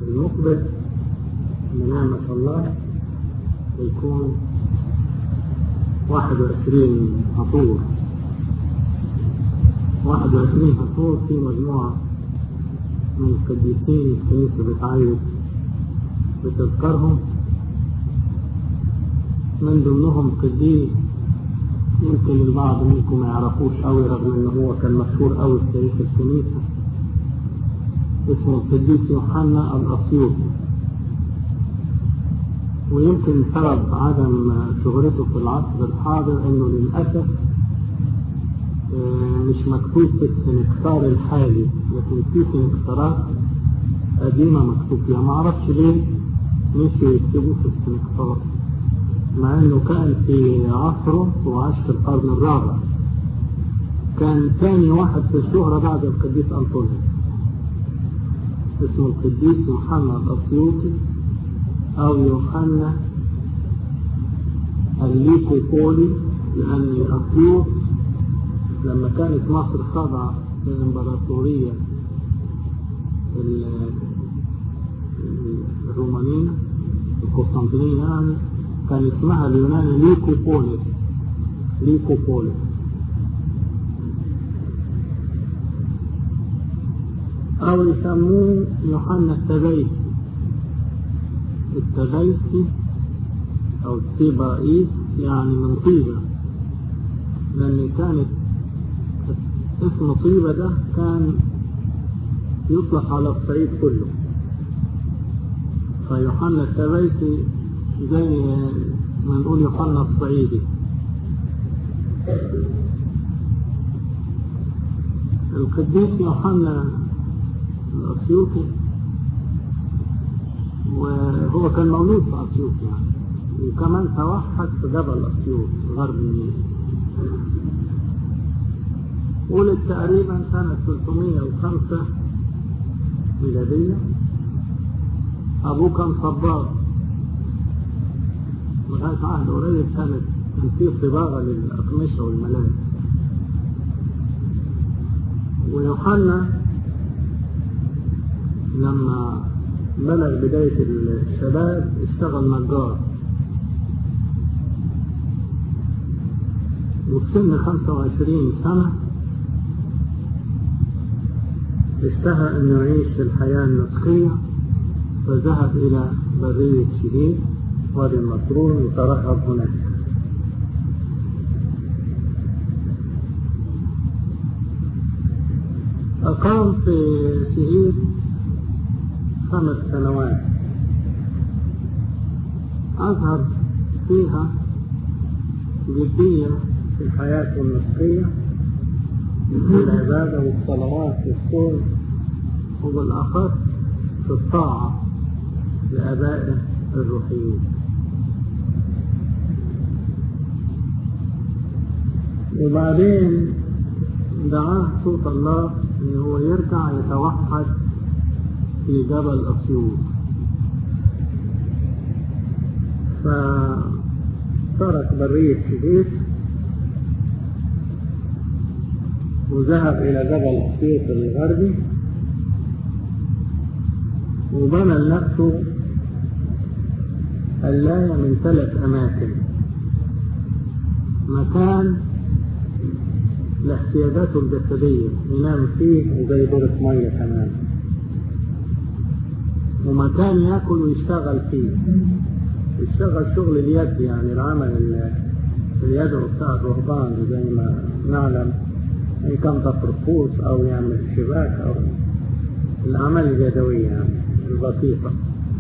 المقبل بنعمة الله يكون 21 هطور 21 هطور في مجموعة من القديسين الكنيسة بتعيد بتذكرهم من ضمنهم قديس يمكن البعض منكم ما يعرفوش قوي رغم ان هو كان مشهور قوي في تاريخ الكنيسة اسمه القديس يوحنا الأسيوطي ويمكن سبب عدم شهرته في العصر الحاضر انه للأسف مش مكتوب في السنكسار الحالي لكن في سنكسارات قديمة مكتوب فيها ما اعرفش ليه مشوا يكتبوا في السنكسار مع انه كان في عصره وعاش في القرن الرابع كان ثاني واحد في الشهرة بعد القديس أنطونيوس اسمه القديس يوحنا الأسيوطي أو يوحنا الليكوبولي لأن الأسيوط لما كانت مصر خاضعة للإمبراطورية الرومانية القسطنطينية يعني كان اسمها اليوناني ليكوبوليس ليكوبوليس أو يسموه يوحنا التبيسي التبيسي أو التبائيس يعني من طيبة لأن كانت اسم طيبة ده كان يطلق على الصعيد كله فيوحنا التبيسي زي ما نقول يوحنا الصعيدي القديس يوحنا الأسيوطي وهو كان مولود في أسيوط يعني وكمان توحد في جبل أسيوط غرب النيل ولد تقريبا سنة 305 ميلادية أبوه كان صباغ لغاية عهد قريب كانت كان في صباغة للأقمشة والملابس ويوحنا لما بلغ بداية الشباب اشتغل نجار وفي سن 25 سنة اشتهى أن يعيش الحياة النسقية فذهب إلى برية شديد وادي النطرون وترهب هناك أقام في شهيد خمس سنوات أظهر فيها جدية في الحياة النسقية في العبادة والصلوات والصوم وبالأخص في الطاعة لآبائه الروحيين وبعدين دعاه صوت الله ان هو يرجع يتوحد في جبل اسيوط فترك برية شديد وذهب إلى جبل أسيوط الغربي وبنى لنفسه قلاية من ثلاث أماكن مكان لاحتياجاته الجسدية ينام فيه وزي دورة مية كمان ومكان ياكل ويشتغل فيه يشتغل شغل اليد يعني العمل اليدوي بتاع الرهبان زي ما نعلم إن كان ضفر فوس أو يعمل شباك أو الأعمال اليدوية يعني البسيطة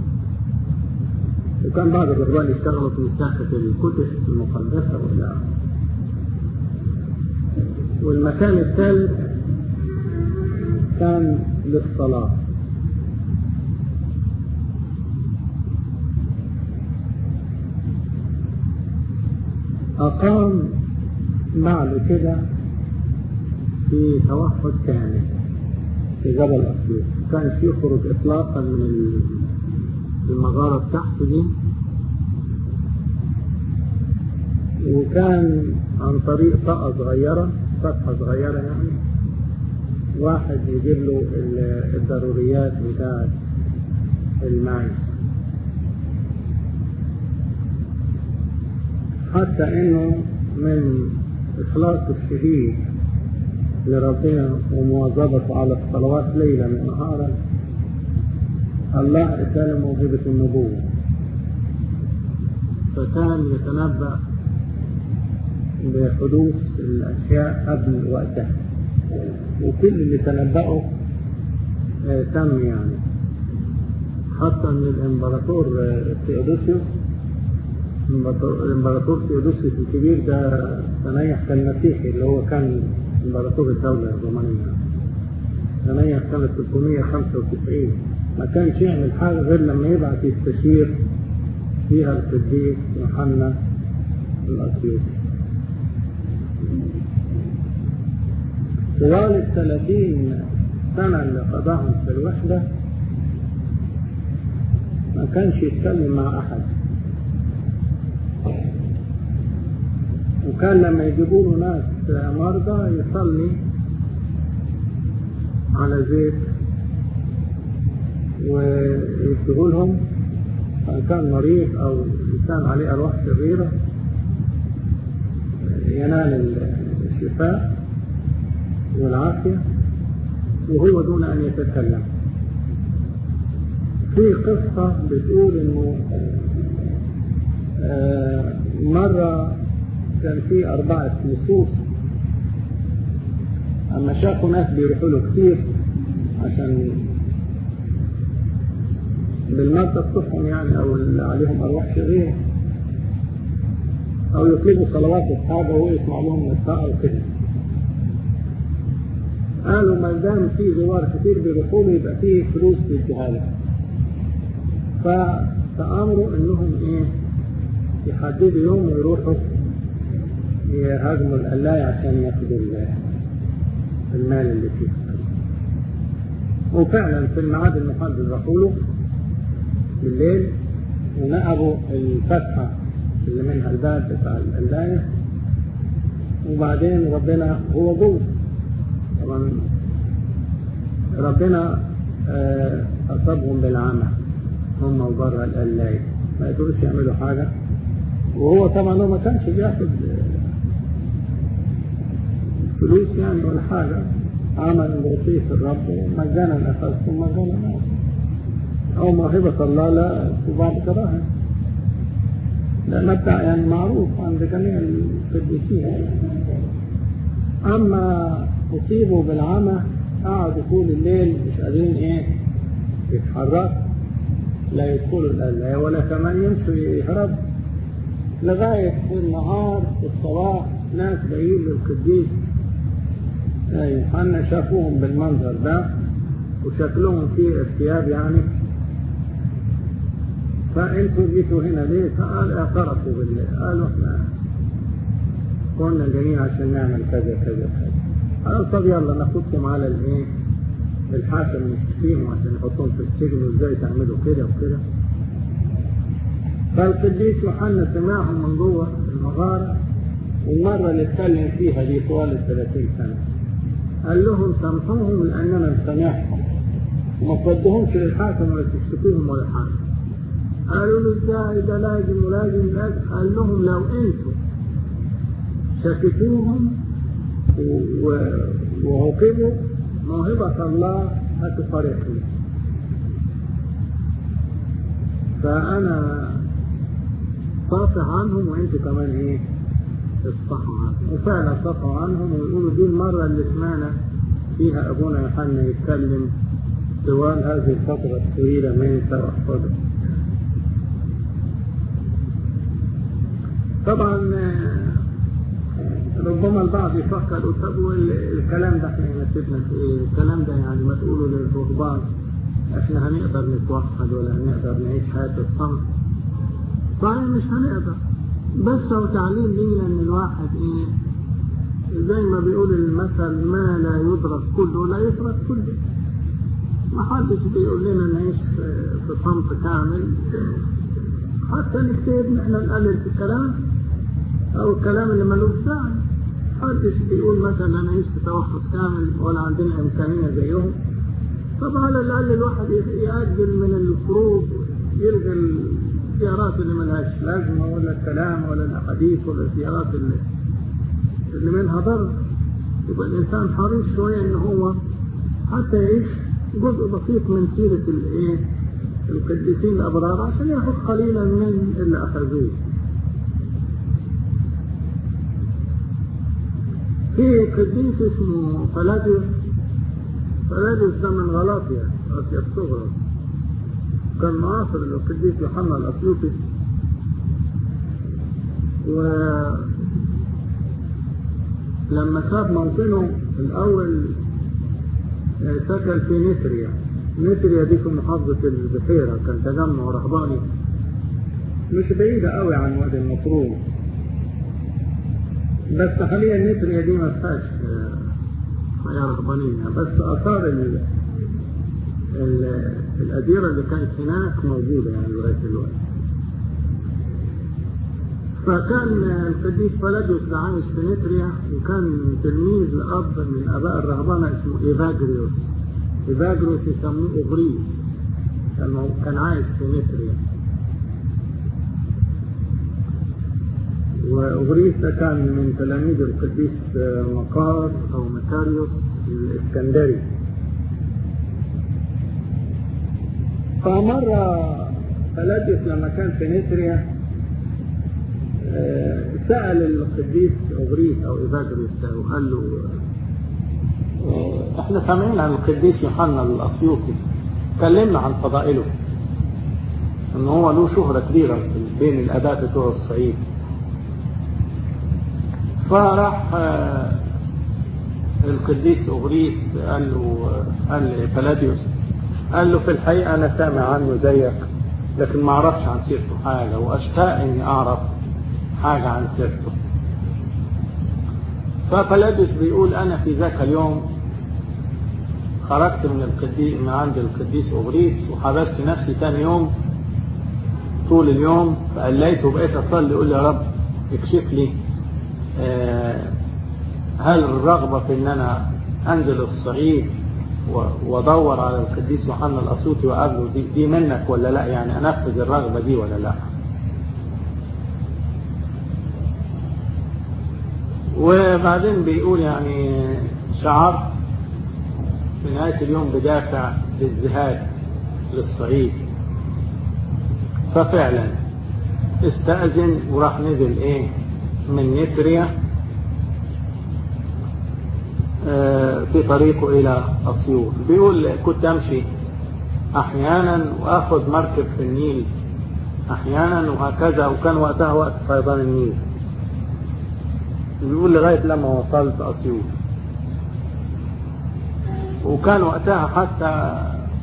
وكان بعض الرهبان يشتغلوا في مساحة الكتب المقدسة ولا والمكان الثالث كان للصلاة أقام بعد كده في توحد كامل في جبل أسيوط كانش يخرج إطلاقا من المغارة بتاعته دي وكان عن طريق طاقة صغيرة فتحة صغيرة يعني واحد يجيب له الضروريات بتاعت المعيشة حتى انه من اخلاص الشديد لربنا ومواظبته على الصلوات ليلا ونهارا الله اداله موهبة النبوة فكان يتنبأ بحدوث الأشياء قبل وقتها وكل اللي تنبأه آه، تم يعني حتى ان الامبراطور آه، ثيودوسيوس الامبراطور ثيودوسيوس الكبير ده تنيح كان مسيحي اللي هو كان امبراطور الدولة الرومانية تنيح سنة 395 ما كانش يعمل حاجة غير لما يبعث يستشير فيها القديس يوحنا الأسيوطي طوال الثلاثين سنة اللي قضاهم في الوحدة ما كانش يتكلم مع أحد وكان لما يجيبوا له ناس مرضى يصلي على زيت ويديه لهم إن كان مريض أو إنسان عليه أرواح شريرة ينال الشفاء والعافية وهو دون أن يتكلم في قصة بتقول إنه آه، مرة كان في أربعة نصوص أما شافوا ناس بيروحوا له كتير عشان بالمرضى بتوعهم يعني أو اللي عليهم أرواح شريرة أو يطلبوا صلوات أصحابه وهو يسمع لهم نساء وكده قالوا ما دام في زوار كتير بيروحوا له يبقى فيه فلوس بيديها له فتأمروا إنهم إيه يحددوا يوم ويروحوا يهاجموا القلاية عشان ياخدوا المال اللي فيه وفعلا في الميعاد المحدد راحوا له بالليل ونقبوا الفتحة اللي منها الباب بتاع القلاية وبعدين ربنا هو جوه طبعا ربنا آه، أصابهم بالعمى هم وبره القلاية ما يقدروش يعملوا حاجة وهو طبعا هو ما كانش بياخد فلوس يعني ولا حاجة عمل بوصية الرب مجانا أخذتم مجانا أو موهبة الله لا بعض كراهة لا مبدأ يعني معروف عند جميع القديسين أما أصيبوا بالعمى قعدوا طول الليل مش قادرين إيه يتحركوا لا يدخلوا القلاية ولا كمان يمشوا يهربوا لغاية في النهار في الصباح ناس جايين للقديس يوحنا شافوهم بالمنظر ده وشكلهم فيه ارتياب يعني فانتوا جيتوا هنا ليه؟ فقال اعترفوا بالله قالوا احنا كنا جايين عشان نعمل كذا كذا كذا قال طب يلا ناخدكم على الايه؟ الحاكم نشتكيهم عشان نحطهم في السجن وازاي تعملوا كده وكده فالقديس يوحنا سمعهم من جوه المغاره والمره اللي اتكلم فيها دي طوال ال 30 سنه قال لهم سامحوهم لاننا مسامحهم وما تودهمش للحاكم ولا تشتكيهم ولا حاجه قالوا له ازاي ده لازم ولازم لازم قال لهم لو انتم شكيتوهم وعوقبوا موهبة الله هتفارقني فأنا صافح عنهم وانتوا كمان ايه اصفحوا عنهم وفعلا صفحوا عنهم ويقولوا دي المرة اللي سمعنا فيها أبونا يوحنا يتكلم طوال هذه الفترة الطويلة من توحده طبعا ربما البعض يفكر طب الكلام ده احنا يناسبنا في ايه؟ الكلام ده يعني ما تقولوا للرهبان احنا هنقدر نتوحد ولا هنقدر نعيش حياة الصمت صحيح مش هنقدر بس هو تعليم لينا ان الواحد ايه زي ما بيقول المثل ما لا يدرك كله لا يترك كله ما حدش بيقول لنا نعيش في صمت كامل حتى نكتب احنا نقلل في الكلام او الكلام اللي ملوش داعي محدش بيقول مثلا انا عشت توحد كامل ولا عندنا امكانيه زيهم طبعا على الأقل الواحد يأجل من الفروض يلغي الزيارات اللي ملهاش لازمة ولا الكلام ولا الأحاديث ولا الزيارات اللي, اللي منها ضرر يبقى الإنسان حريص شوية إن هو حتى يعيش جزء بسيط من سيرة الإيه القديسين الأبرار عشان ياخد قليلا من اللي أخذوه في قديس اسمه فلاديوس فلاديوس ده من غلاطيا غلاطيا الصغرى كان معاصر للقديس يوحنا الأسيوطي و لما ساب موطنه الأول سكن في نتريا نتريا دي في محافظة البحيرة كان تجمع رهباني مش بعيدة قوي عن وادي المطروح بس حاليا نتريا دي ما فيهاش حياة رهبانية بس آثار ال... ال... الأديرة اللي كانت هناك موجودة يعني لغاية دلوقتي فكان القديس فلاديوس ده عايش في نتريا وكان تلميذ لأب من آباء الرهبنة اسمه إيفاجريوس إيفاجريوس يسموه أغريس كان كان عايش في نتريا وأغريس ده كان من تلاميذ القديس مقار أو مكاريوس الإسكندري فمرة فلاديوس لما كان في نتريا سأل القديس أغريس أو إيفاجريس ده وقال له احنا سامعين عن القديس يوحنا الأسيوطي كلمنا عن فضائله ان هو له شهرة كبيرة بين الآباء بتوع الصعيد فراح القديس أغريس قال له قال فلاديوس قال له في الحقيقة أنا سامع عنه زيك لكن ما أعرفش عن سيرته حاجة وأشتاق إني أعرف حاجة عن سيرته ففلاديوس بيقول أنا في ذاك اليوم خرجت من القديس من عند القديس أغريس وحبست نفسي تاني يوم طول اليوم فقليت وبقيت أصلي أقول يا رب اكشف لي آه هل الرغبة في أن أنا أنزل الصعيد وادور على القديس يوحنا الاسيوطي وقابله دي, دي منك ولا لا يعني انفذ الرغبه دي ولا لا وبعدين بيقول يعني شعرت في نهاية اليوم بدافع للذهاب للصعيد ففعلا استأذن وراح نزل ايه من نتريا في طريقه إلى أسيوط بيقول كنت أمشي أحيانا وأخذ مركب في النيل أحيانا وهكذا وكان وقتها وقت فيضان النيل بيقول لغاية لما وصلت أسيوط وكان وقتها حتى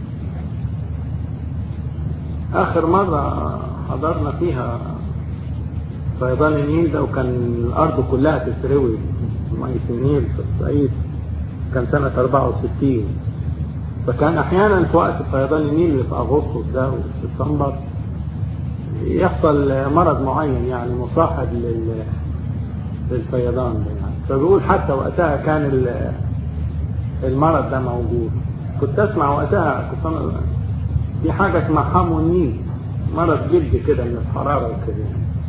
آخر مرة حضرنا فيها فيضان النيل ده وكان الأرض كلها تتروي مية النيل في الصعيد كان سنة 64 فكان أحيانا في وقت فيضان النيل اللي في أغسطس ده وسبتمبر يحصل مرض معين يعني مصاحب لل للفيضان ده يعني فبيقول حتى وقتها كان المرض ده موجود كنت أسمع وقتها كنت أنا في حاجة اسمها حمو النيل مرض جلد كده من الحرارة وكده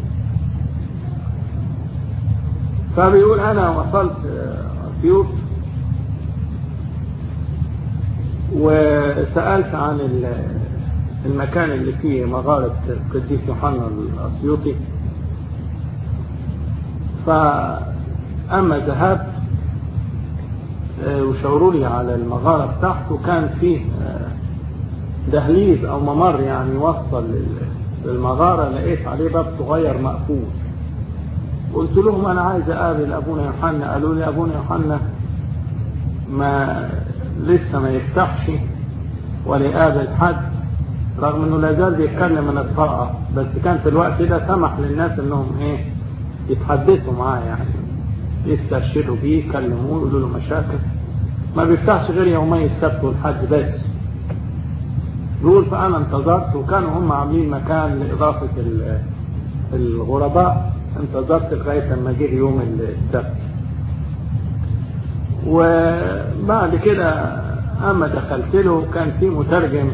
فبيقول أنا وصلت أسيوط وسألت عن المكان اللي فيه مغارة القديس يوحنا الأسيوطي فأما ذهبت وشاوروا لي على المغارة بتاعته كان فيه دهليز أو ممر يعني يوصل للمغارة لقيت عليه باب صغير مقفول قلت لهم أنا عايز أقابل أبونا يوحنا قالوا لي أبونا يوحنا ما لسه ما يفتحش ولا يقابل حد رغم انه لا زال بيتكلم من الطاقة بس كان في الوقت ده سمح للناس انهم ايه يتحدثوا معاه يعني يسترشدوا بيه يكلموه يقولوا له مشاكل ما بيفتحش غير يومي السبت والحد بس يقول فانا انتظرت وكانوا هم عاملين مكان لاضافة الغرباء انتظرت لغاية لما جه يوم السبت وبعد كده أما دخلت له كان في مترجم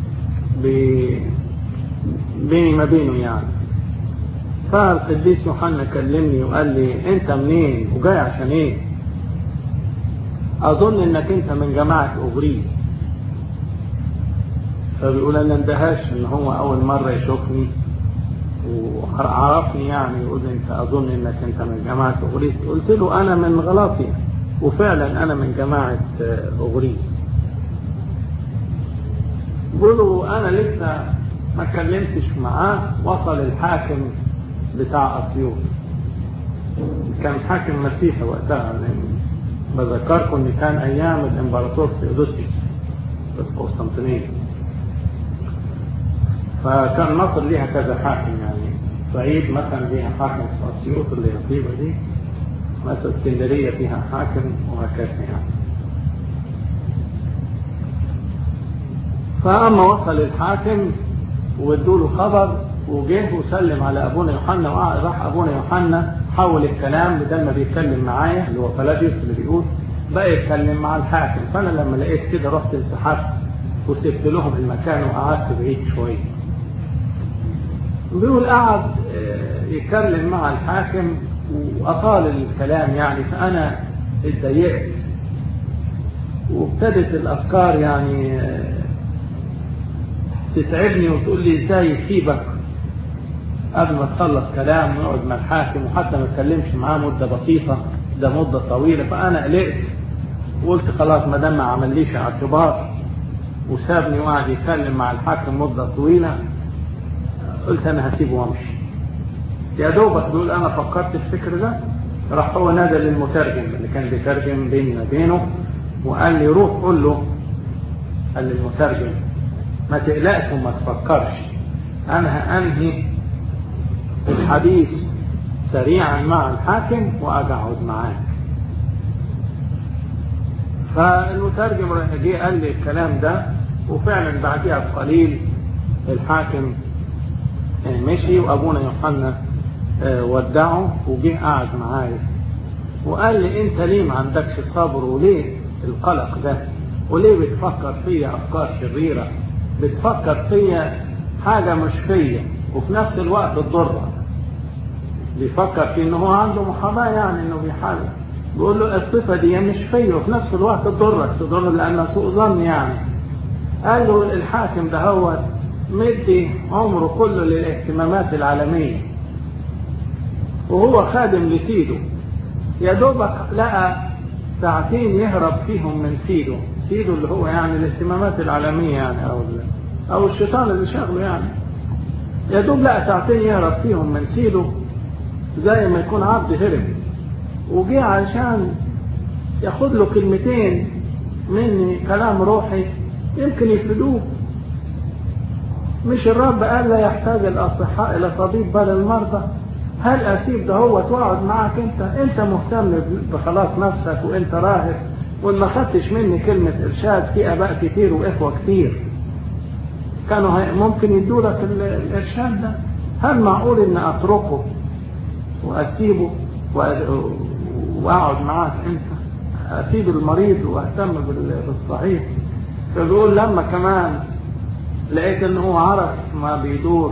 بيني ما بينه يعني فالقديس يوحنا كلمني وقال لي انت منين وجاي عشان ايه اظن انك انت من جماعة اغريس فبيقول انا اندهاش ان هو اول مرة يشوفني وعرفني يعني يقول لي انت اظن انك انت من جماعة اغريس قلت له انا من غلاطيا وفعلا انا من جماعة اغريس بيقولوا انا لسه ما اتكلمتش معاه وصل الحاكم بتاع اسيوط كان حاكم مسيحي وقتها بذكركم ان كان ايام الامبراطور ثيودوسيوس في القسطنطينيه فكان مصر ليها كذا حاكم يعني صعيد مثلا ليها حاكم في اسيوط اللي هي طيبه دي مثلا اسكندريه فيها حاكم وهكذا يعني فاما وصل الحاكم وادوا له خبر وجه وسلم على ابونا يوحنا وراح ابونا يوحنا حول الكلام بدل ما بيتكلم معايا اللي هو فلاديوس اللي بيقول بقى يتكلم مع الحاكم فانا لما لقيت كده رحت انسحبت وسبت لهم المكان وقعدت بعيد شويه بيقول قعد يتكلم مع الحاكم واطال الكلام يعني فانا اتضايقت وابتدت الافكار يعني تتعبني وتقول لي ازاي يسيبك قبل ما تخلص كلام ويقعد مع الحاكم وحتى ما اتكلمش معاه مده بسيطه ده مده طويله فانا قلقت وقلت خلاص ما دام ما عمليش اعتبار وسابني وقعد يتكلم مع الحاكم مده طويله قلت انا هسيبه وامشي يا دوبك بيقول انا فكرت الفكر ده راح هو نادى للمترجم اللي كان بيترجم بيني وبينه وقال لي روح قول له قال للمترجم ما تقلقش وما تفكرش انا هانهي الحديث سريعا مع الحاكم واقعد معاه فالمترجم جه قال لي الكلام ده وفعلا بعدها بقليل الحاكم مشي وابونا يوحنا ودعه وجه قعد معايا وقال لي انت ليه ما عندكش صبر وليه القلق ده وليه بتفكر فيا افكار شريره بتفكر فيا حاجه مش فيا وفي نفس الوقت تضرك بيفكر في ان هو عنده محاماه يعني انه بيحارب بيقول له الصفه دي مش فيا وفي نفس الوقت تضرك تضر لانها سوء ظن يعني قال له الحاكم ده هو مدي عمره كله للاهتمامات العالميه وهو خادم لسيده يا دوبك لقى ساعتين يهرب فيهم من سيده سيده اللي هو يعني الاهتمامات العالميه يعني او او الشيطان اللي شغله يعني يا دوب لقى ساعتين يهرب فيهم من سيده زي ما يكون عبد هرب وجه عشان ياخد له كلمتين مني كلام روحي يمكن يفيدوه مش الرب قال لا يحتاج الاصحاء الى طبيب بل المرضى هل اسيب ده هو تقعد معك انت انت مهتم بخلاص نفسك وانت راهب وان ما خدتش مني كلمه ارشاد في اباء كتير واخوه كتير كانوا ممكن يدوا لك الارشاد ده هل معقول ان اتركه واسيبه واقعد معاك انت اسيب المريض واهتم بالصحيح فبيقول لما كمان لقيت ان هو عرف ما بيدور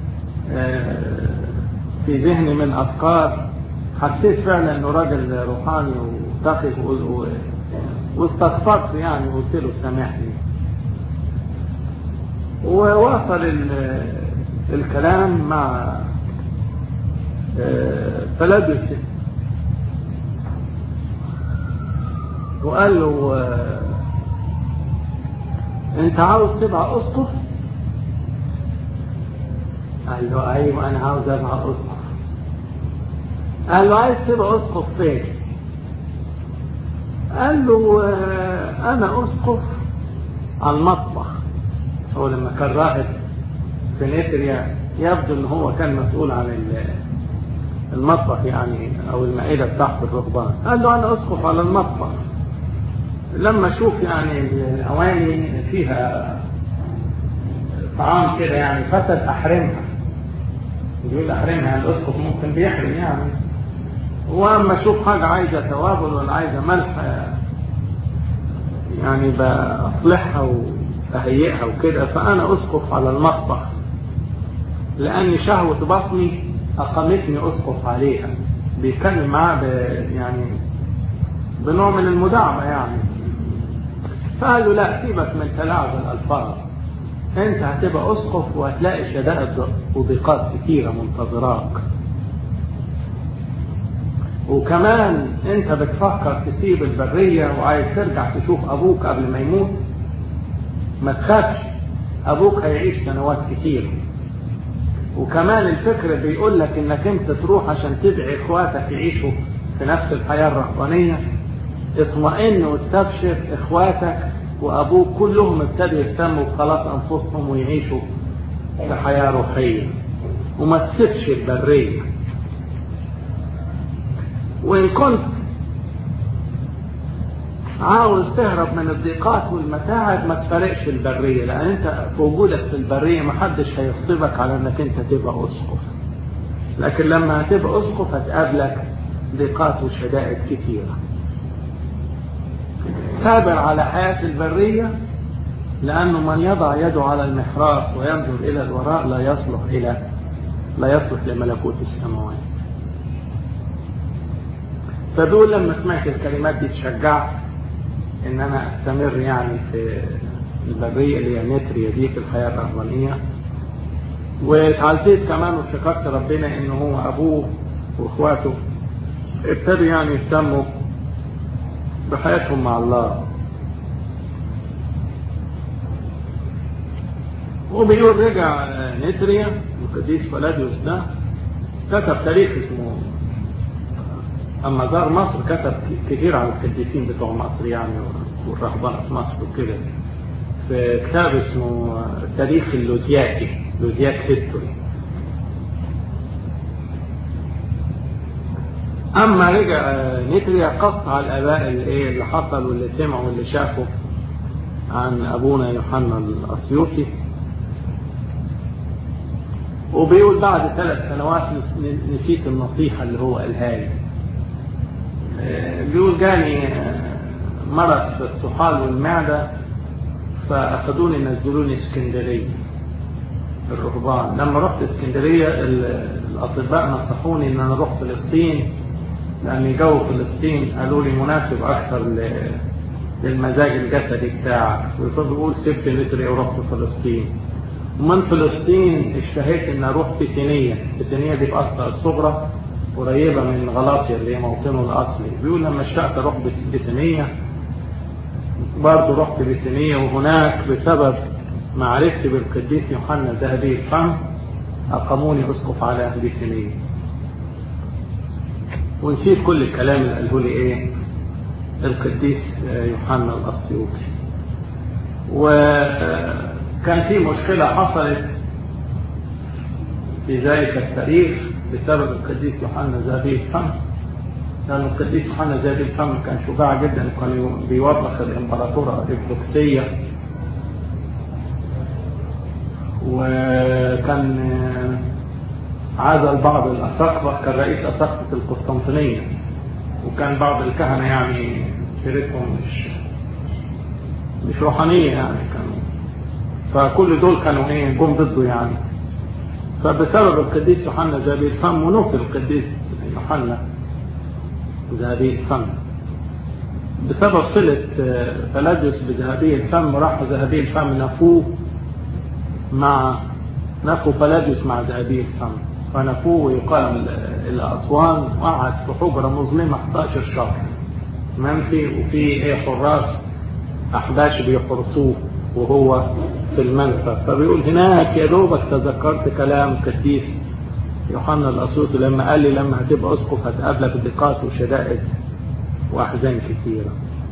في ذهني من افكار حسيت فعلا انه راجل روحاني وتقي واستغفرت يعني وقلت له سامحني ووصل الكلام مع فلبس وقال له انت عاوز تبقى اسقف قال له ايوه انا عاوز ابقى اسقف قال له عايز تبقى اسقف فين قال له انا اسقف على المطبخ هو لما كان راهب في نيتريا يبدو ان هو كان مسؤول عن المطبخ يعني او المائده بتاعت الرهبان قال له انا اسقف على المطبخ لما اشوف يعني الاواني فيها طعام كده يعني فسد احرمها يقول احرمها الاسقف ممكن بيحرم يعني واما اشوف حاجه عايزه توابل ولا عايزه ملح يعني بأصلحها وأهيئها وكده فأنا أسقف على المطبخ لأن شهوة بطني أقامتني أسقف عليها بيتكلم معاه يعني بنوع من المداعبة يعني فقال له لا سيبك من تلاعب الألفاظ أنت هتبقى أسقف وهتلاقي شدائد وضيقات كتيرة منتظراك وكمان أنت بتفكر تسيب البرية وعايز ترجع تشوف أبوك قبل ما يموت ما تخافش أبوك هيعيش سنوات كتير وكمان الفكر بيقول لك انك انت تروح عشان تدعي اخواتك يعيشوا في نفس الحياة الرهبانية اطمئن واستبشر اخواتك وابوك كلهم ابتدوا يهتموا بخلاص انفسهم ويعيشوا في حياة روحية وما تسيبش البرية وان كنت عاوز تهرب من الضيقات والمتاعب ما تفارقش البرية لأن أنت في وجودك في البرية محدش هيغصبك على أنك أنت تبقى أسقف لكن لما هتبقى أسقف هتقابلك ضيقات وشدائد كثيرة صابر على حياة البرية لأنه من يضع يده على المحراس وينظر إلى الوراء لا يصلح إلى لا يصلح لملكوت السماوات فدول لما سمعت الكلمات دي تشجعت ان انا استمر يعني في البرية اللي هي نتريا دي في الحياة الرهبانية واتعلتيت كمان وشكرت ربنا ان هو ابوه واخواته ابتدوا يعني يهتموا بحياتهم مع الله وبيقول رجع نتريا القديس فلاديوس ده كتب تاريخ اسمه اما زار مصر كتب كتير عن القديسين بتوع مصر يعني والرهبنه في مصر وكده في كتاب اسمه تاريخ اللوزياكي لوزياك هيستوري اما رجع نتريا قص على الاباء اللي ايه اللي حصل واللي سمعوا واللي شافوا عن ابونا يوحنا الاسيوطي وبيقول بعد ثلاث سنوات نسيت النصيحه اللي هو قالها لي بيقول جاني مرض في الطحال والمعدة فأخذوني نزلوني اسكندرية الرهبان لما رحت اسكندرية الأطباء نصحوني إن أنا أروح فلسطين لأن جو فلسطين قالوا لي مناسب أكثر للمزاج الجسدي بتاعك فبيقول سبت نتري ورحت فلسطين ومن فلسطين اشتهيت إن أروح بثينية بثينية دي بأسرع الصغرى قريبة من غلاطيا اللي هي موطنه الأصلي بيقول لما اشتقت أروح بثينية برضه رحت بثينية وهناك بسبب معرفتي بالقديس يوحنا ذهبي الفم أقاموني أسقف على بثينية ونسيت كل الكلام اللي قاله لي إيه القديس يوحنا الأسيوطي وكان في مشكلة حصلت في ذلك التاريخ بسبب القديس يوحنا ذهبي الفم لأن القديس يوحنا ذهبي الفم كان شجاع جدا وكان بيوبخ الإمبراطورة الإفلوكسية وكان عزل بعض الأساقفة كان رئيس أساقفة القسطنطينية وكان بعض الكهنة يعني سيرتهم مش مش روحانية يعني كانوا فكل دول كانوا ايه جم ضده يعني فبسبب القديس يوحنا ذهبي الفم ونوفي القديس يوحنا ذهبي الفم بسبب صلة فلاديوس بذهبي الفم راح ذهبي الفم نفوه مع نفوا فلاديوس مع ذهبي الفم فنفوه ويقال الأسوان وقعد في حجرة مظلمة 11 شهر منفي وفي ايه حراس أحباش بيحرسوه وهو في المنفى فبيقول هناك يا دوبك تذكرت كلام القديس يوحنا الأسيوطي لما قال لي لما هتبقى أسقف هتقابلك ضيقات وشدائد وأحزان كثيرة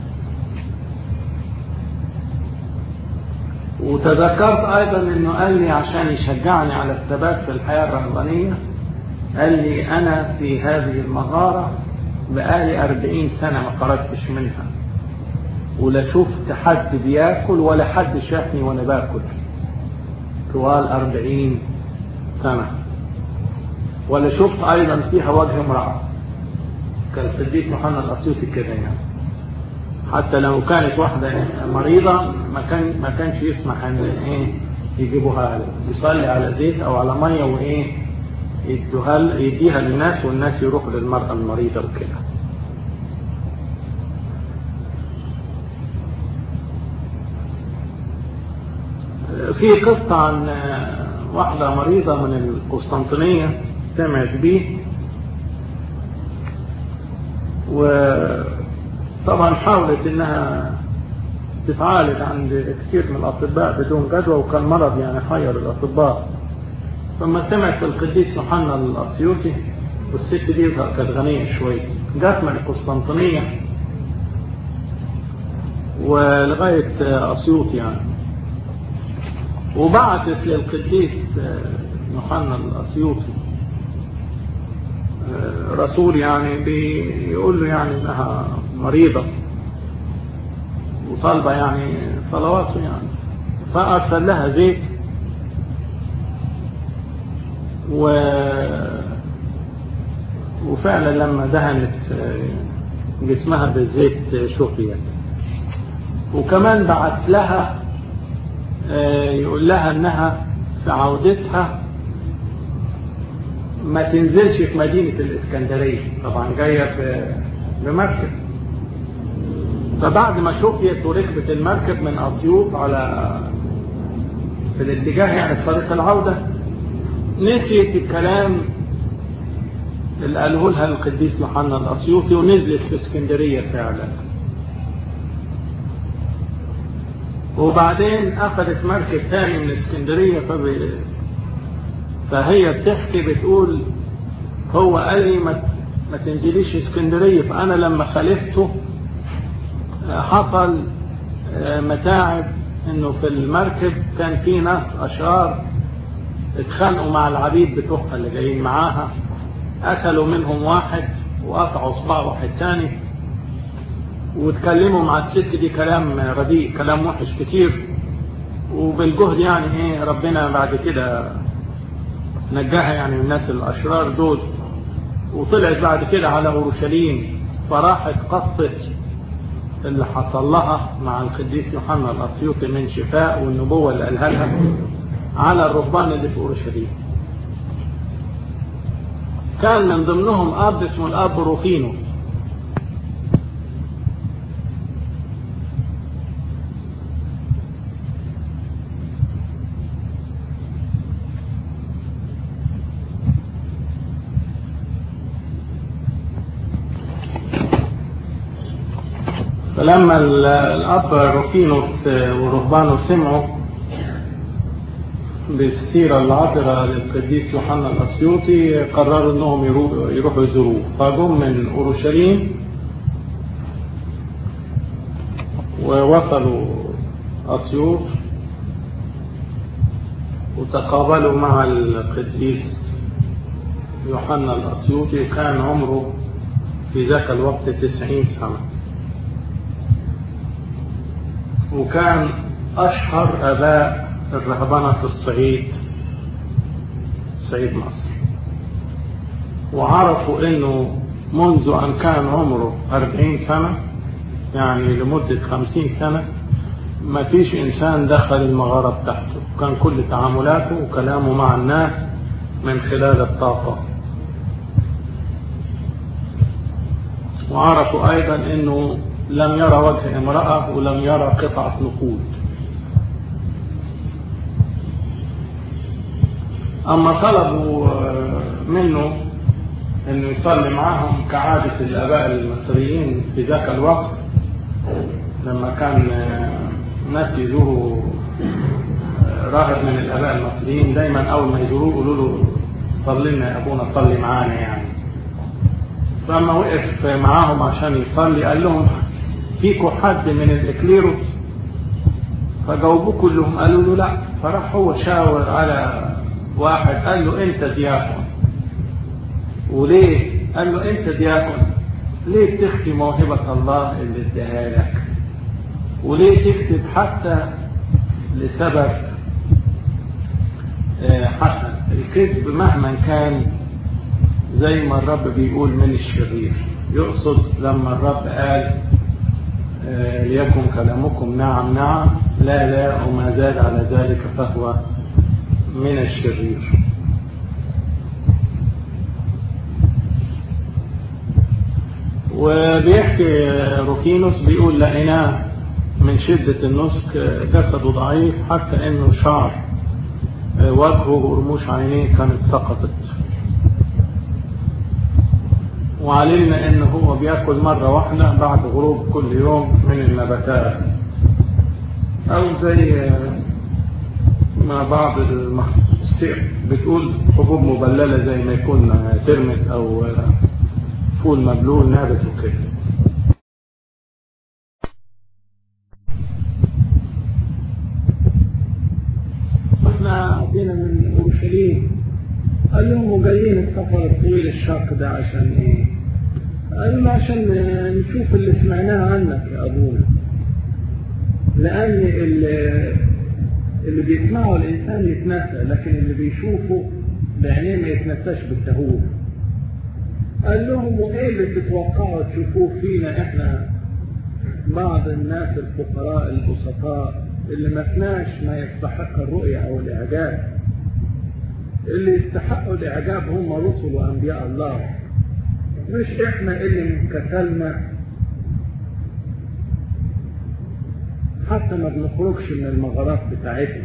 وتذكرت أيضا أنه قال لي عشان يشجعني على الثبات في الحياة الرهبانية قال لي أنا في هذه المغارة بقالي أربعين سنة ما خرجتش منها ولا شفت حد بياكل ولا حد شافني وانا باكل طوال أربعين سنة ولا شفت أيضا فيها وجه امرأة كان القديس يوحنا الأسيوطي كده يعني حتى لو كانت واحدة مريضة ما كان ما كانش يسمح ان ايه يجيبوها له يصلي على زيت او على ميه وايه يدوها يديها للناس والناس يروحوا للمرأة المريضة وكده في قصة عن واحدة مريضة من القسطنطينية سمعت بيه وطبعا حاولت انها تتعالج عند كثير من الاطباء بدون جدوى وكان مرض يعني حير الاطباء ثم سمعت القديس يوحنا الاسيوطي والست دي كانت غنيه شويه جات من القسطنطينيه ولغايه اسيوط يعني وبعثت للقديس يوحنا الاسيوطي رسول يعني بيقول له يعني انها مريضة وطالبة يعني صلواته يعني فأرسل لها زيت و وفعلا لما دهنت جسمها بالزيت شفيت وكمان بعت لها يقول لها انها في عودتها ما تنزلش في مدينة الإسكندرية طبعا جاية بمركب فبعد ما شفيت وركبت المركب من أسيوط على في الاتجاه يعني في طريق العودة نسيت الكلام اللي قاله لها القديس يوحنا الأسيوطي ونزلت في اسكندرية فعلا وبعدين أخذت مركب ثاني من اسكندرية فب... فهي بتحكي بتقول هو قال لي ما, ما تنزليش اسكندرية فأنا لما خالفته حصل متاعب انه في المركب كان في ناس اشرار اتخانقوا مع العبيد بتوعها اللي جايين معاها قتلوا منهم واحد وقطعوا صباع واحد تاني واتكلموا مع الست دي كلام رديء كلام وحش كتير وبالجهد يعني ايه ربنا بعد كده نجاها يعني من الناس الاشرار دول وطلعت بعد كده على اورشليم فراحت قصت اللي حصل لها مع القديس يوحنا الاسيوطي من شفاء والنبوه اللي قالها لها على الرهبان اللي في اورشليم كان من ضمنهم اب اسمه الاب روفينو فلما الاب روفينوس ورهبانه سمعوا بالسيرة العطرة للقديس يوحنا الأسيوطي قرروا أنهم يروحوا يزوروه فجم من أورشليم ووصلوا أسيوط وتقابلوا مع القديس يوحنا الأسيوطي كان عمره في ذاك الوقت تسعين سنة وكان أشهر أباء الرهبنة في الصعيد صعيد مصر وعرفوا انه منذ ان كان عمره أربعين سنة يعني لمدة خمسين سنة ما فيش انسان دخل المغارة بتاعته كان كل تعاملاته وكلامه مع الناس من خلال الطاقة وعرفوا ايضا انه لم يرى وجه امرأة ولم يرى قطعة نقود أما طلبوا منه أنه يصلي معهم كعادة الآباء المصريين في ذاك الوقت لما كان ناس يزوروا راهب من الآباء المصريين دايما أول ما يزوروه يقولوا له صلي لنا يا أبونا صلي معانا يعني فلما وقف معاهم عشان يصلي قال لهم فيكم حد من الإكليروس فجاوبوه كلهم قالوا له لا فراح هو شاور على واحد قال له انت دياكون وليه قال له انت دياكون ليه بتخفي موهبة الله اللي اداها لك وليه تكتب حتى لسبب حسن الكذب مهما كان زي ما الرب بيقول من الشرير يقصد لما الرب قال آه، ليكن كلامكم نعم نعم لا لا وما زاد على ذلك فهو من الشرير وبيحكي روكينوس بيقول لقيناه من شدة النسك جسده ضعيف حتى انه شعر وجهه ورموش عينيه كانت سقطت وعلمنا ان هو بياكل مرة واحدة بعد غروب كل يوم من النباتات او زي ما بعض السير بتقول حبوب مبللة زي ما يكون ترمس او فول مبلول نابت وكده احنا اتينا من اورشليم قال لهم جايين السفر الطويل الشاق ده عشان ايه قال له عشان نشوف اللي سمعناه عنك يا ابونا لان اللي, اللي بيسمعه الانسان يتنسى لكن اللي بيشوفه بعينيه ما يتنساش بالتهور قال لهم وايه اللي تتوقعوا تشوفوه فينا احنا بعض الناس الفقراء البسطاء اللي ما فيناش ما يستحق الرؤية او الاعجاب اللي يستحقوا الاعجاب هم رسل وانبياء الله مش احنا اللي انكسلنا حتى ما بنخرجش من المغارات بتاعتنا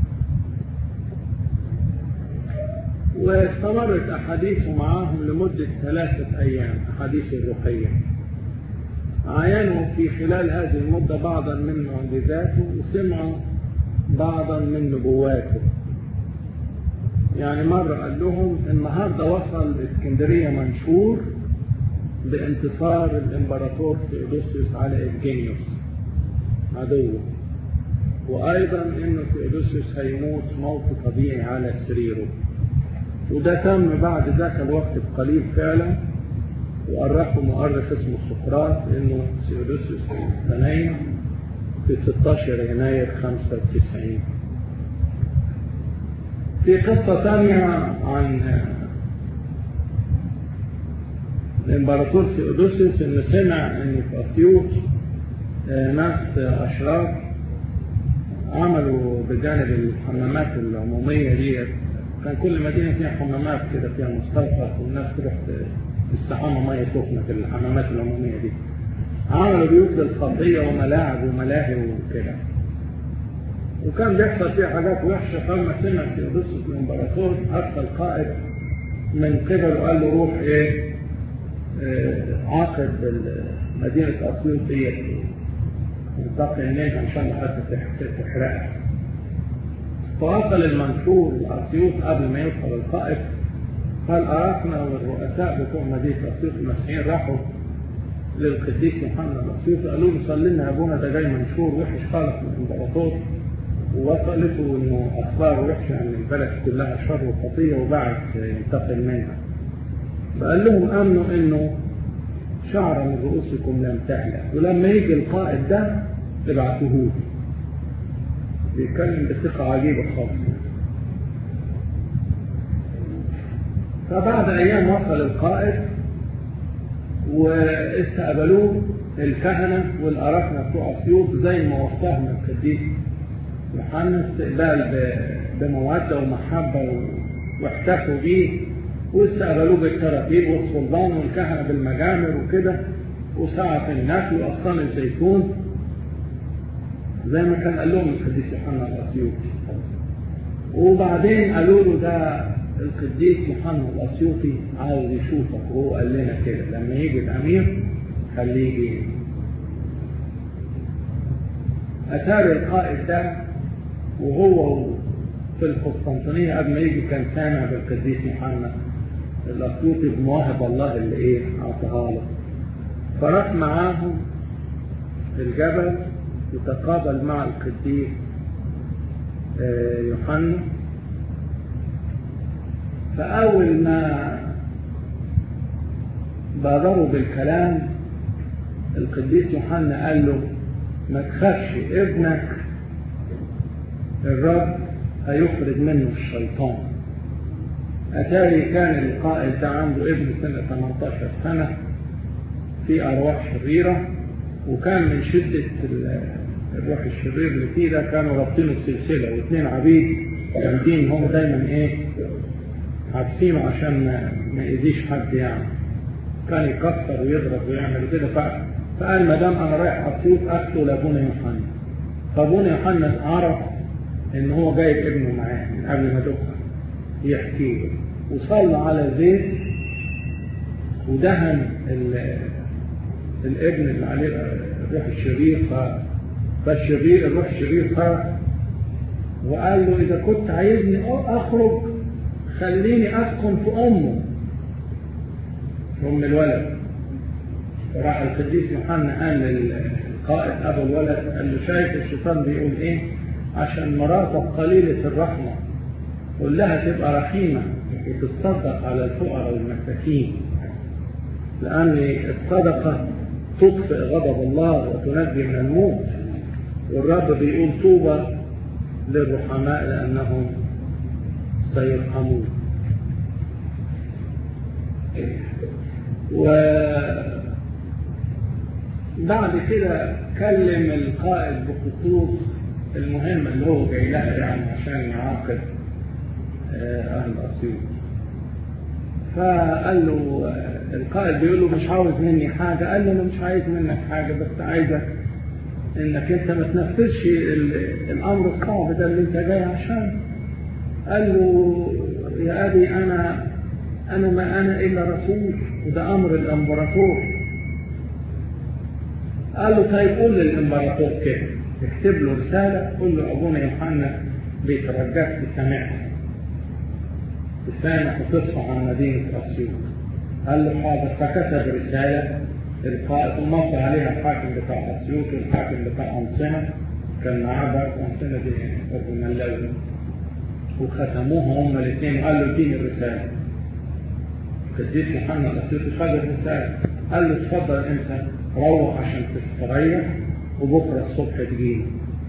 واستمرت أحاديثه معاهم لمدة ثلاثة أيام أحاديث الروحية عاينوا في خلال هذه المدة بعضا من معجزاته وسمعوا بعضا من نبواته يعني مرة قال لهم النهاردة وصل اسكندرية منشور بانتصار الامبراطور ثيودوسيوس على إفجينيوس عدوه وأيضا إنه ثيودوسيوس هيموت موت طبيعي على سريره وده تم بعد ذاك الوقت بقليل فعلا وأرخه مؤرخ اسمه سقراط إنه سيودوسيوس ثنين في 16 يناير 95 في قصة ثانية عن الإمبراطور سيودوسيوس إنه سمع إن في أسيوط ناس أشراف عملوا بجانب الحمامات العمومية ديت كان كل مدينة فيها حمامات كده فيها مستوقف والناس تروح تستحمى مية سخنة في الحمامات العمومية دي عملوا بيوت للخطية وملاعب وملاهي وكده وكان بيحصل فيها حاجات وحشة فلما سمع سيودوسوس الإمبراطور أرسل قائد من قبل وقال له روح إيه آه عاقب مدينة أسيوط ديت وانتقل منها عشان ما حد تحرقها فوصل المنشور لأسيوط قبل ما يوصل القائد قال أراكنا والرؤساء بتوع مدينة أسيوط المسيحيين راحوا للقديس يوحنا الأسيوط قالوا له صلي لنا أبونا ده جاي منشور وحش خالص من الإمبراطور ووصلته إنه أخبار وحشة عن البلد كلها شر وخطية وبعد ينتقل منها فقال لهم آمنوا إنه شعر من رؤوسكم لم تهلك ولما يجي القائد ده ابعتوه لي بيتكلم بثقة عجيبة خالص فبعد أيام وصل القائد واستقبلوه الكهنة والأراكنة بتوع أسيوط زي ما وصاهم القديس يوحنا استقبال بمودة ومحبة واحتفوا بيه واستقبلوه بالتراتيب والسلطان والكهنة بالمجامر وكده وساعة الناس وأغصان الزيتون زي ما كان قال لهم القديس يوحنا الاسيوطي وبعدين قالوا له ده القديس يوحنا الاسيوطي عاوز يشوفك وهو قال لنا كده لما يجي الامير خليه يجي اتاري القائد ده وهو في القسطنطينيه قبل ما يجي كان سامع بالقديس يوحنا الاسيوطي بمواهب الله اللي ايه اعطاها له فراح معاهم الجبل يتقابل مع القديس يوحنا فأول ما بادروا بالكلام القديس يوحنا قال له ما تخافش ابنك الرب هيخرج منه الشيطان أتاري كان القائد ده عنده ابن سنة 18 سنة في أرواح شريرة وكان من شدة الروح الشرير اللي فيه ده كانوا رابطينه بسلسلة واثنين عبيد جامدين هم دايما ايه حابسينه عشان ما يأذيش حد يعني كان يكسر ويضرب ويعمل كده فقال ما دام انا رايح اسيوط اقتل ابونا يوحنا فابونا يوحنا عرف ان هو جايب ابنه معاه من قبل ما دخل يحكي له وصلى على زيت ودهن الابن اللي عليه الروح الشرير فالشرير الروح الشرير خرج وقال له اذا كنت عايزني اخرج خليني اسكن في امه ام الولد فراح القديس يوحنا قال للقائد ابو الولد قال له شايف الشيطان بيقول ايه عشان مراتك قليله الرحمه قول لها تبقى رحيمه وتتصدق على الفقراء والمساكين لان الصدقه تطفئ غضب الله وتنجي من الموت والرب بيقول طوبى للرحماء لانهم سيرحمون وبعد كده كلم القائد بخصوص المهمة اللي هو جاي لها يعني عشان يعاقب أهل أسيوط فقال له القائد بيقول له مش عاوز مني حاجة قال له أنا مش عايز منك حاجة بس عايزك إنك أنت ما تنفذش الأمر الصعب ده اللي أنت جاي عشان قال له يا أبي أنا أنا ما أنا إلا رسول وده أمر الإمبراطور قال له طيب قول للإمبراطور كده اكتب له رسالة قول له أبونا يوحنا بيترجاك بسماعه بسامح وتصفى عن مدينة أسيوط قال له حاضر فكتب رسالة القائد ومضى عليها الحاكم بتاع أسيوط والحاكم بتاع أنصنة كان معاه بقى أنصنة دي أبو ملاوي وختموها هما الاثنين وقال له اديني الرسالة القديس يوحنا الأسيوطي خد الرسالة قال له اتفضل أنت روح عشان تستريح وبكرة الصبح تجيني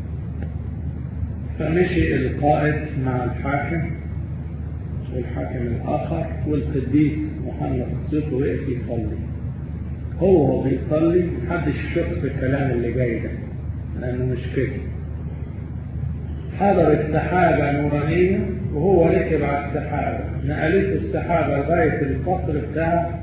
فمشي القائد مع الحاكم والحاكم الآخر والقديس محمد الصيف وقف يصلي هو وهو بيصلي محدش يشك في الكلام اللي جاي ده لأنه مش كده حضرت سحابة نورانية وهو ركب على السحابة نقلته السحابة لغاية القصر بتاع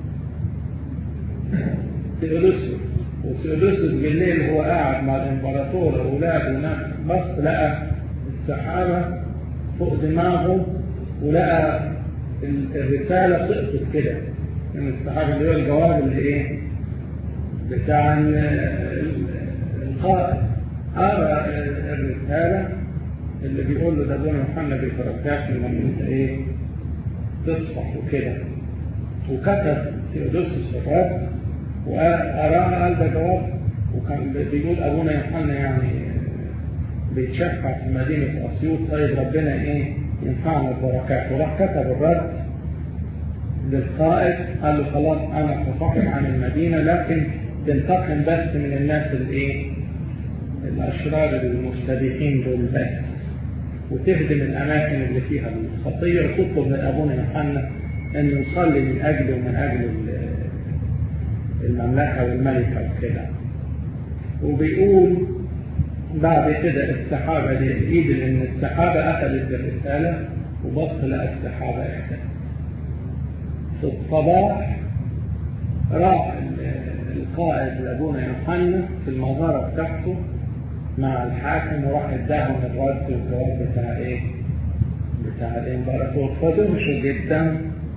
سيولوسوس وسيولوسوس بالليل هو قاعد مع الامبراطور واولاده وناس بص لقى السحابة فوق دماغه ولقى الرسالة سقطت كده من السحابة اللي هو الجواب اللي ايه بتاع القائد قرأ الرسالة اللي بيقول له ده ابونا محمد بيترجاك لما انت ايه تصفح وكده وكتب سيودوسوس الرد وقراها قال ده جواب وكان بيقول ابونا يوحنا يعني بيتشفع في مدينة أسيوط طيب ربنا إيه ينفعنا ببركاته وراح كتب الرد للقائد قال له خلاص أنا صفحت عن المدينة لكن تنتقم بس من الناس الإيه الأشرار المستبيحين دول بس وتهدم الأماكن اللي فيها الخطية وتطلب من أبونا يوحنا أن يصلي من أجله ومن أجل المملكة والملكة وكده وبيقول بعد كده السحابة دي الإيد لأن السحابة أخذت الرسالة وبص لقى السحابة اختفت في الصباح راح القائد لأبونا يوحنا في المغارة بتاعته مع الحاكم وراح اداهم الرد والجواب بتاع ايه؟ بتاع الامبراطور فدهشوا جدا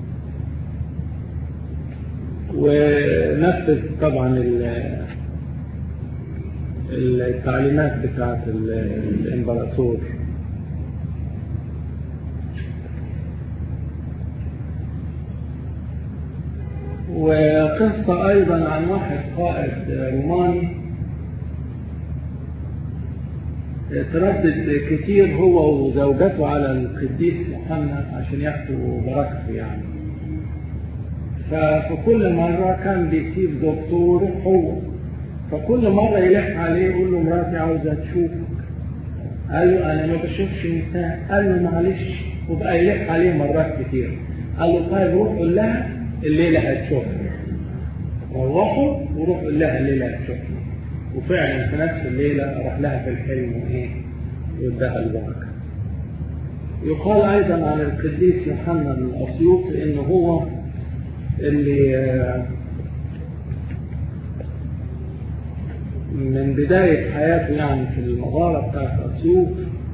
ونفذ طبعا التعليمات بتاعت الامبراطور وقصة أيضا عن واحد قائد روماني تردد كتير هو وزوجته على القديس محمد عشان ياخدوا بركته يعني ففي كل مرة كان بيسيب زوجته ويروح هو فكل مرة يلح عليه يقول له مراتي عاوزة تشوفك قال له أنا ما بشوفش نساء قال له معلش وبقى يلح عليه مرات كتير قال له طيب روح قول لها الليلة هتشوفني روحوا وروح قول لها الليلة هتشوفني وفعلا في نفس الليلة راح لها في الحلم وإيه واداها البركة يقال أيضا عن القديس يوحنا الأسيوطي إنه هو اللي من بداية حياته يعني في المغارة بتاعت أسيوط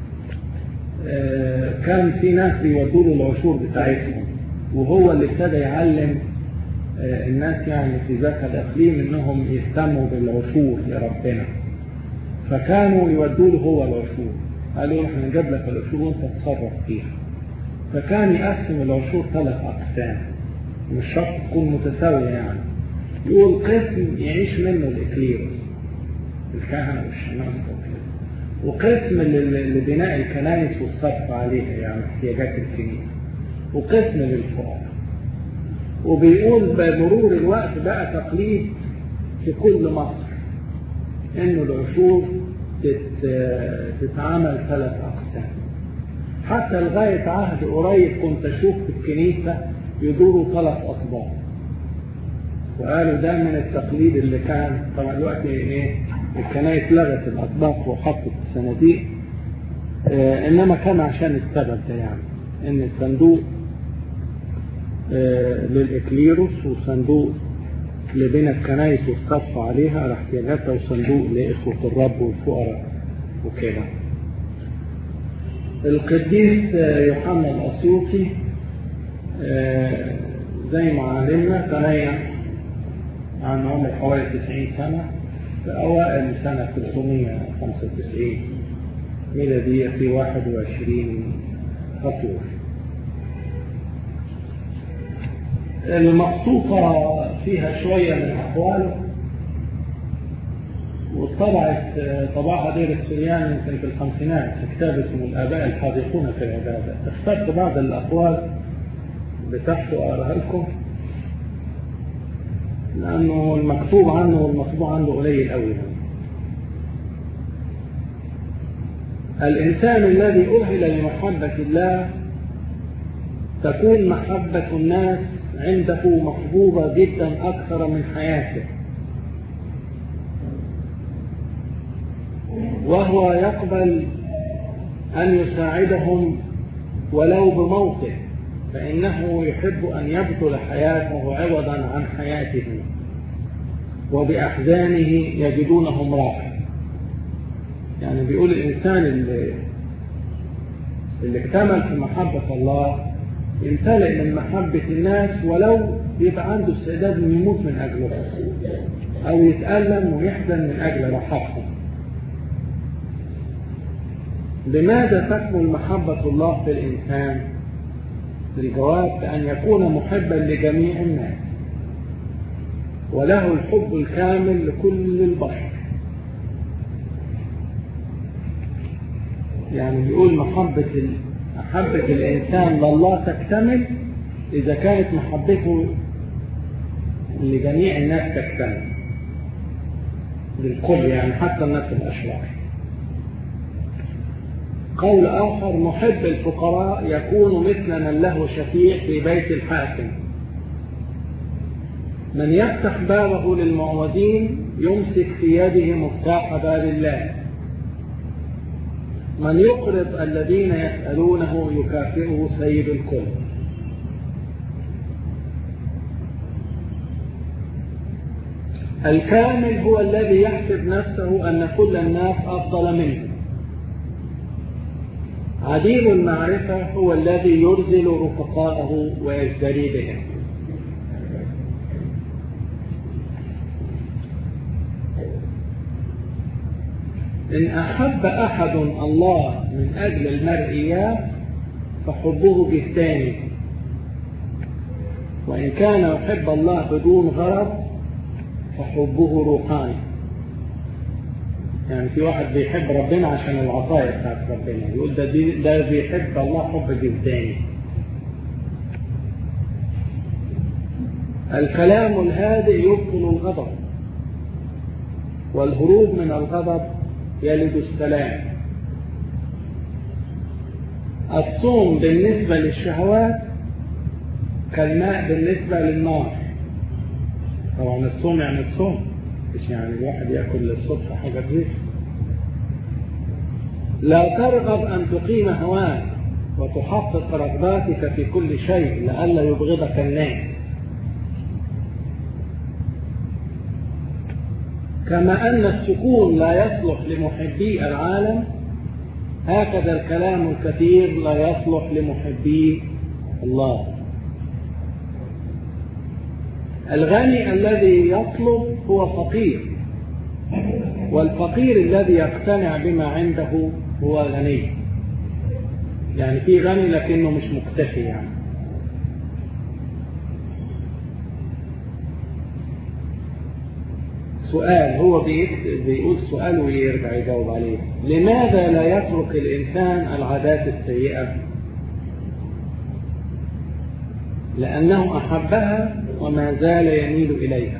كان في ناس بيودوا له العشور بتاعتهم وهو اللي ابتدى يعلم الناس يعني في ذاك الإقليم إنهم يهتموا بالعشور لربنا فكانوا يودوا له هو العشور قالوا له احنا نجيب لك العشور وانت تتصرف فيها فكان يقسم العشور ثلاث أقسام مش شرط تكون متساوية يعني يقول قسم يعيش منه الإكليروس الكهنة والشمامسة وكده وقسم لبناء الكنائس والصرف عليها يعني احتياجات الكنيسة وقسم للفقراء وبيقول بمرور الوقت بقى تقليد في كل مصر انه العشور تتعامل ثلاث اقسام حتى لغاية عهد قريب كنت اشوف في الكنيسة يدوروا ثلاث اصباط وقالوا ده من التقليد اللي كان طبعا دلوقتي ايه الكنائس لغت الاطباق وحطت الصناديق اه انما كان عشان السبب ده يعني ان الصندوق اه للاكليروس وصندوق لبنى الكنائس والصف عليها على احتياجاتها وصندوق لاخوه الرب والفقراء وكده القديس يوحنا الاسيوطي اه زي ما علمنا تنيح عن عمر حوالي 90 سنه في أوائل سنة 395 ميلادية في 21 خطوة المخطوطة فيها شوية من أقواله وطبعت طبعها دير السريان يمكن في الخمسينات في كتاب اسمه الآباء الحاذقون في العبادة اخترت بعض الأقوال بتاعته أقراها لكم لأنه المكتوب عنه والمطبوع عنه قليل قوي الإنسان الذي أهل لمحبة الله تكون محبة الناس عنده محبوبة جدا أكثر من حياته وهو يقبل أن يساعدهم ولو بموته فإنه يحب أن يبذل حياته عوضا عن حياته وبأحزانه يجدونهم راحة يعني بيقول الإنسان اللي, اللي اكتمل في محبة الله يمتلئ من محبة الناس ولو يبقى عنده استعداد انه يموت من أجلهم أو يتألم ويحزن من أجل راحتهم لماذا تكمل محبة الله في الإنسان؟ الجواب بأن يكون محبا لجميع الناس وله الحب الكامل لكل البشر يعني بيقول محبة محبة الإنسان لله تكتمل إذا كانت محبته لجميع الناس تكتمل للكل يعني حتى الناس الأشرار قول آخر محب الفقراء يكون مثل من له شفيع في بيت الحاكم من يفتح بابه للمعوزين يمسك في يده مفتاح باب الله من يقرض الذين يسألونه يكافئه سيد الكل الكامل هو الذي يحسب نفسه أن كل الناس أفضل منه عديم المعرفة هو الذي يرزل رفقاءه ويزدري بهم إن أحب أحد الله من أجل المرئيات فحبه بالثاني وإن كان يحب الله بدون غرض فحبه روحاني يعني في واحد بيحب ربنا عشان العطايا بتاعت ربنا يقول ده دي ده بيحب الله حب جبتاني الكلام الهادئ يبطل الغضب والهروب من الغضب يلد السلام الصوم بالنسبة للشهوات كالماء بالنسبة للنار طبعا الصوم يعني الصوم مش يعني الواحد ياكل للصبح حاجه كبيره لا ترغب ان تقيم هواك وتحقق رغباتك في كل شيء لئلا يبغضك الناس كما ان السكون لا يصلح لمحبي العالم هكذا الكلام الكثير لا يصلح لمحبي الله الغني الذي يطلب هو فقير والفقير الذي يقتنع بما عنده هو غني يعني في غني لكنه مش مكتفي يعني سؤال هو بيقول سؤال ويرجع يجاوب عليه لماذا لا يترك الإنسان العادات السيئة لأنه أحبها وما زال يميل إليها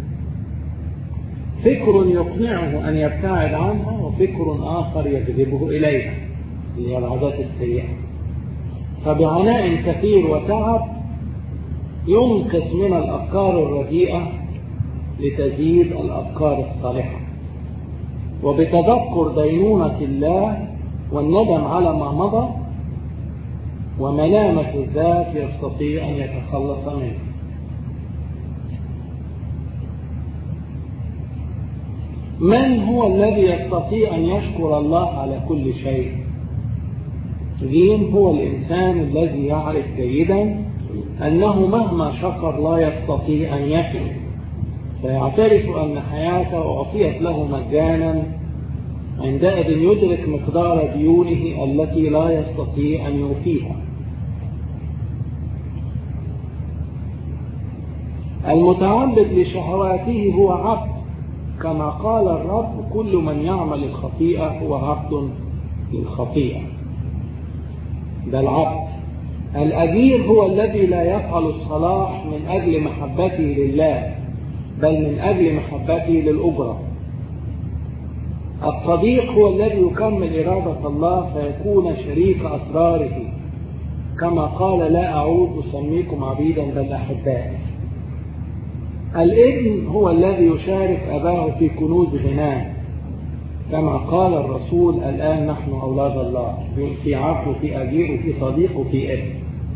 فكر يقنعه أن يبتعد عنها وفكر آخر يجذبه إليها اللي هي العادات السيئة فبعناء كثير وتعب ينقص من الأفكار الرديئة لتزيد الأفكار الصالحة وبتذكر دينونة الله والندم على ما مضى وملامة الذات يستطيع أن يتخلص منه من هو الذي يستطيع أن يشكر الله على كل شيء غين هو الإنسان الذي يعرف جيدا أنه مهما شكر لا يستطيع أن يفي فيعترف أن حياته أعطيت له مجانا عندئذ يدرك مقدار ديونه التي لا يستطيع أن يوفيها المتعبد لشهواته هو عبد كما قال الرب كل من يعمل الخطيئة هو عبد للخطيئة ده العبد الأجير هو الذي لا يفعل الصلاح من أجل محبته لله بل من أجل محبته للأجرة الصديق هو الذي يكمل إرادة الله فيكون شريك أسراره كما قال لا أعود أسميكم عبيدا بل أحباء الابن هو الذي يشارك أباه في كنوز غناه كما قال الرسول الآن نحن أولاد الله في عبد وفي أجير وفي صديق وفي ابن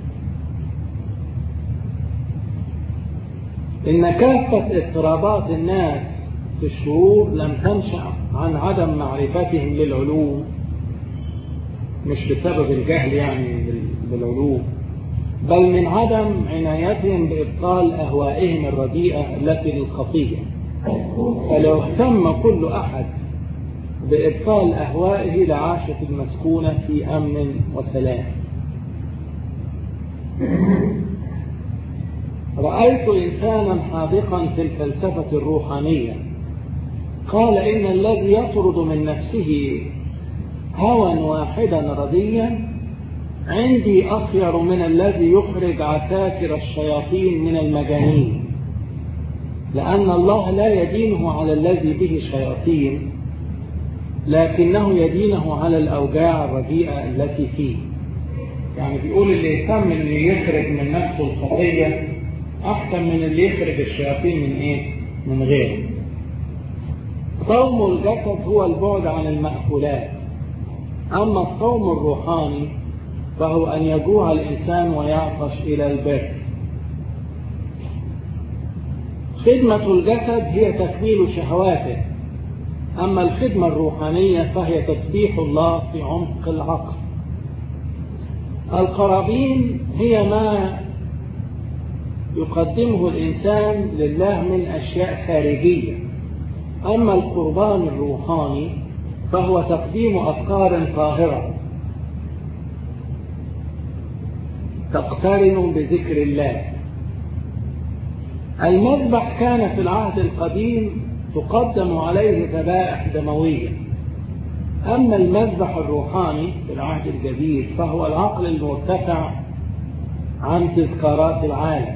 إن كافة اضطرابات الناس في الشرور لم تنشأ عن عدم معرفتهم للعلوم مش بسبب الجهل يعني بالعلوم بل من عدم عنايتهم بإبطال أهوائهم الرديئة التي للخطية فلو اهتم كل أحد بإبطال أهوائه لعاشت المسكونة في أمن وسلام رأيت إنسانا حاذقا في الفلسفة الروحانية قال إن الذي يطرد من نفسه هوى واحدا رديا عندي أخير من الذي يخرج عساكر الشياطين من المجانين لأن الله لا يدينه على الذي به شياطين لكنه يدينه على الأوجاع الرديئة التي فيه يعني بيقول اللي يهتم اللي يخرج من نفسه الخطية أحسن من اللي يخرج الشياطين من إيه؟ من غيره صوم الجسد هو البعد عن المأكولات أما الصوم الروحاني فهو أن يجوع الإنسان ويعطش إلى البر خدمة الجسد هي تكميل شهواته أما الخدمة الروحانية فهي تسبيح الله في عمق العقل القرابين هي ما يقدمه الإنسان لله من أشياء خارجية أما القربان الروحاني فهو تقديم أفكار طاهرة تقترن بذكر الله المذبح كان في العهد القديم تقدم عليه ذبائح دموية أما المذبح الروحاني في العهد الجديد فهو العقل المرتفع عن تذكارات العالم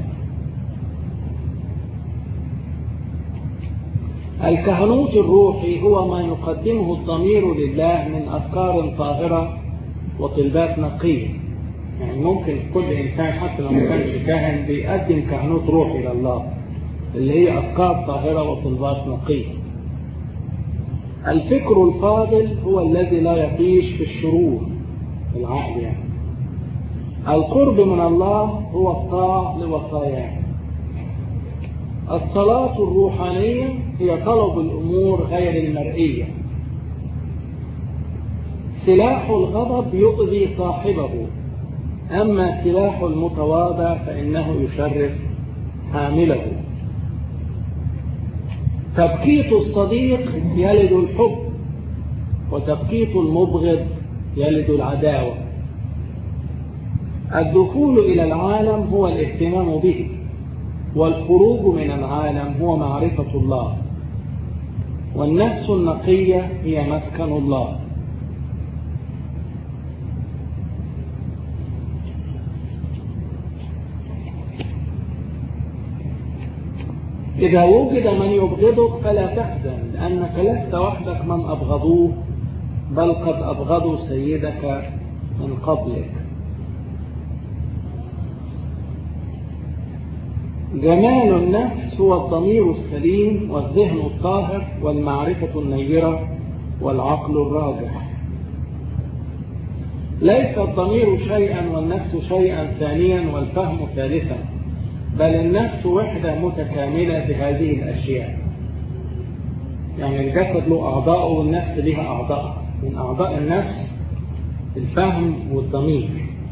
الكهنوت الروحي هو ما يقدمه الضمير لله من أفكار طاهرة وطلبات نقية يعني ممكن كل إنسان حتى لو ما كانش كاهن بيقدم كهنوت روحي لله اللي هي أفكار طاهرة وطلبات نقية الفكر الفاضل هو الذي لا يطيش في الشرور العقل يعني القرب من الله هو الطاعة لوصاياه الصلاة الروحانية هي طلب الأمور غير المرئية سلاح الغضب يؤذي صاحبه أما سلاح المتواضع فإنه يشرف حامله تبكيت الصديق يلد الحب وتبكيت المبغض يلد العداوة الدخول إلى العالم هو الاهتمام به والخروج من العالم هو معرفة الله والنفس النقية هي مسكن الله إذا وجد من يبغضك فلا تحزن لأنك لست وحدك من أبغضوه بل قد أبغضوا سيدك من قبلك جمال النفس هو الضمير السليم والذهن الطاهر والمعرفة النيرة والعقل الراجح ليس الضمير شيئا والنفس شيئا ثانيا والفهم ثالثا بل النفس وحدة متكاملة بهذه الأشياء يعني الجسد له أعضاء والنفس لها أعضاء من أعضاء النفس الفهم والضمير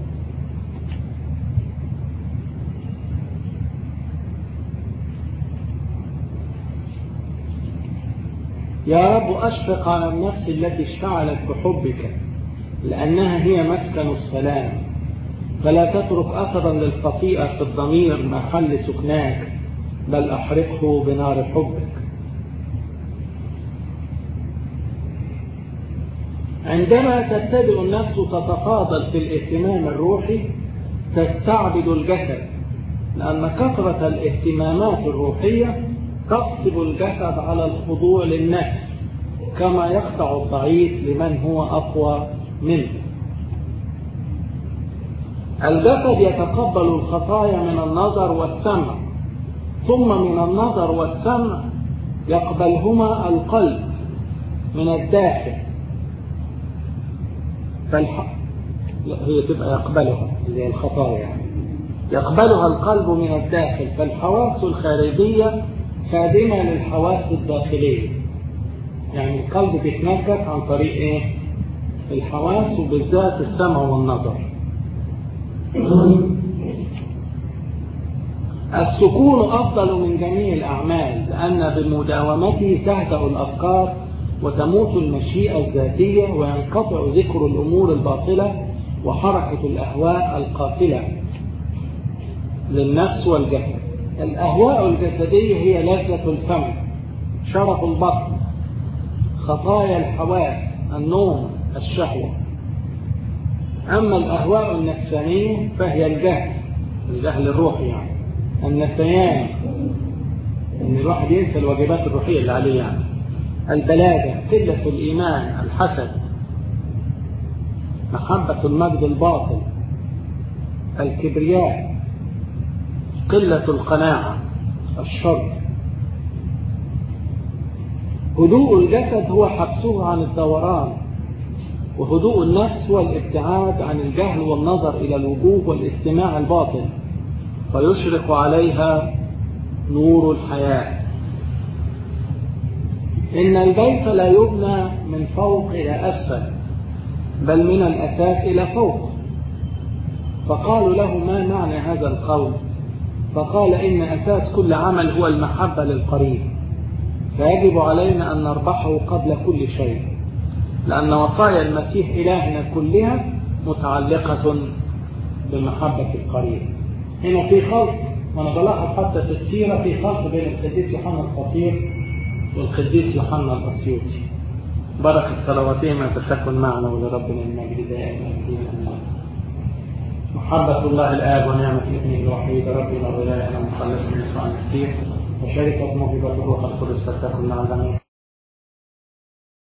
يا رب أشفق على النفس التي اشتعلت بحبك لأنها هي مسكن السلام فلا تترك أثرا للخطيئة في الضمير محل سكناك بل أحرقه بنار حبك عندما تتبع النفس تتفاضل في الاهتمام الروحي تستعبد الجسد لأن كثرة الاهتمامات الروحية تصب الجسد على الخضوع للنفس كما يخضع الضعيف لمن هو أقوى منه الجسد يتقبل الخطايا من النظر والسمع ثم من النظر والسمع يقبلهما القلب من الداخل فالح... هي تبقى يقبلها اللي هي الخطايا يقبلها القلب من الداخل فالحواس الخارجية خادمة للحواس الداخلية يعني القلب بيتنكس عن طريق ايه الحواس وبالذات السمع والنظر السكون أفضل من جميع الأعمال لأن بمداومته تهدأ الأفكار وتموت المشيئة الذاتية وينقطع ذكر الأمور الباطلة وحركة الأهواء القاتلة للنفس والجسد الأهواء الجسدية هي لذة الفم شرف البطن خطايا الحواس النوم الشهوة أما الأهواء النفسانية فهي الجهل الجهل الروحي يعني النسيان ان الواحد ينسى الواجبات الروحيه اللي عليه يعني البلاده قله الايمان الحسد محبه المجد الباطل الكبرياء قله القناعه الشر هدوء الجسد هو حبسه عن الدوران وهدوء النفس هو الابتعاد عن الجهل والنظر الى الوجوه والاستماع الباطل فيشرق عليها نور الحياة إن البيت لا يبنى من فوق إلى أسفل بل من الأساس إلى فوق فقالوا له ما معنى هذا القول فقال إن أساس كل عمل هو المحبة للقريب فيجب علينا أن نربحه قبل كل شيء لأن وصايا المسيح إلهنا كلها متعلقة بمحبة القريب هنا في خلط وانا بلاحظ حتى في السيرة في خلط بين القديس يوحنا القصير والقديس يوحنا الأسيوطي بركة صلواتهما تسكن معنا ولربنا المجد دائما محبة الله الآب ونعمة ابنه الوحيد ربنا وإلهنا مخلصنا يسوع المسيح وشركة موهبة الروح القدس تكن مع الجميع